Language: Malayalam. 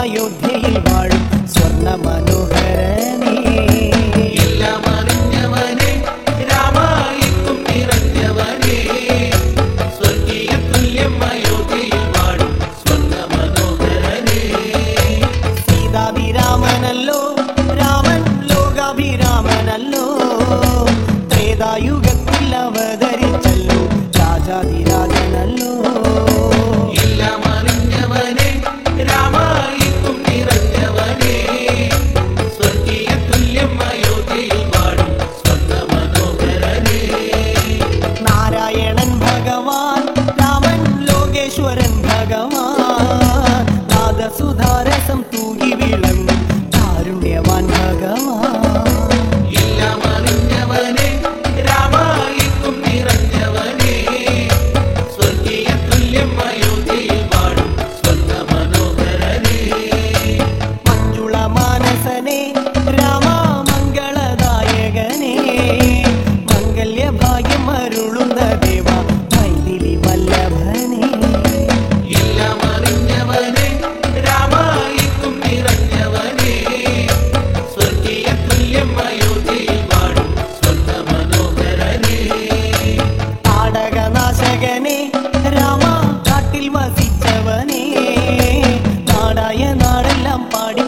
അയോധ്യയിൽ വാഴും സ്വർണ്ണ മനോഹരനേ എല്ലാം അറിഞ്ഞവനെ രാമായിക്കും നിറഞ്ഞവനെ സ്വർഗീയ തുല്യം അയോധ്യയിൽ വാഴും സ്വർണ്ണ മനോഹരനെ സീതാഭിരാമനല്ലോ രാമൻ ലോകാഭിരാമനല്ലോ ത്രേതായുഗത്തിൽ അവതരിച്ചല്ലോ രാജാതിരാജനല്ലോ എല്ലാം അറിഞ്ഞവനെ രാമായിക്കും നിറഞ്ഞവനെ സ്വർഗീയ തുല്യം അയോധ്യയിൽ വാഴും സ്വർണ്ണ മനോഹരനെ നാരായണൻ ഭഗവാൻ രാമൻ ലോകേശ്വരൻ ഭഗവാൻ നാദസുധാരസം തൂകി വിളങ്ങും കാരുണ്യവാൻ ഭഗവാൻ എല്ലാം അറിഞ്ഞവനെ രാമായിക്കും നിറഞ്ഞവനെ സ്വർഗീയ തുല്യം അയോധ്യയിൽ വാഴും സ്വർണ്ണ മനോഹരനെ മഞ്ജുള മാനസനെ രാമ മംഗളദായകനെ മംഗല്യഭാഗ്യം അരുളുന്ന ദേവ മൈഥിലി വല്ലഭനെ എല്ലാം അറിഞ്ഞവനെ രാമായിക്കും നിറഞ്ഞവനെ സ്വർഗീയ തുല്യം അയോധ്യയിൽ വാഴും സ്വർണ്ണ മനോഹരനെ താടകനാശകനെ രാമ കാട്ടിൽ വസിച്ചവനെ നാടായ നാടെല്ലാം പാടി